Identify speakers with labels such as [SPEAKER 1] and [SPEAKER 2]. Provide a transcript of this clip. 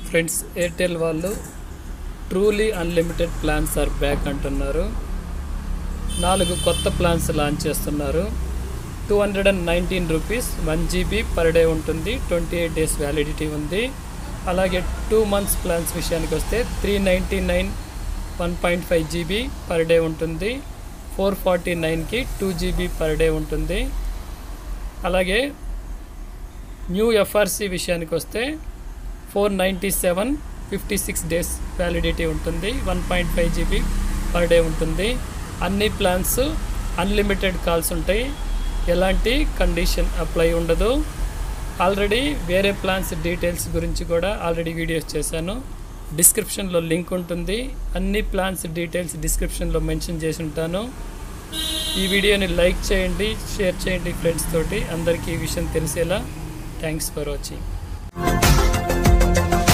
[SPEAKER 1] friends Airtel వాళ్ళు truly unlimited plans are back అంటున్నారు నాలుగు కొత్త ప్లాన్స్ లాంచ్ చేస్తున్నారు two hundred and nineteen rupees one GB per day ఉంటుంది ట్వంటీ ఎయిట్ డేస్ వ్యాలిడిటీ ఉంది అలాగే టూ మంత్స్ ప్లాన్స్ విషయానికి వస్తే three ninety nine one point five GB per day ఉంటుంది ఫోర్ ఫార్టీ నైన్కి టూ జీబీ పర్ డే ఉంటుంది అలాగే న్యూ ఎఫ్ఆర్సి విషయానికి వస్తే four ninety seven fifty six days validity ఉంటుంది one point five GB per day ఉంటుంది అన్ని ప్లాన్స్ అన్లిమిటెడ్ కాల్స్ ఉంటాయి ఎలాంటి కండిషన్ అప్లై ఉండదు ఆల్రెడీ వేరే ప్లాన్స్ డీటెయిల్స్ గురించి కూడా ఆల్రెడీ వీడియోస్ చేశాను డిస్క్రిప్షన్లో లింక్ ఉంటుంది అన్ని ప్లాన్స్ డీటెయిల్స్ డిస్క్రిప్షన్లో మెన్షన్ చేసి ఉంటాను ఈ వీడియోని లైక్ చేయండి షేర్ చేయండి ఫ్రెండ్స్ తోటి అందరికీ ఈ విషయం తెలిసేలా థ్యాంక్స్ ఫర్ వాచింగ్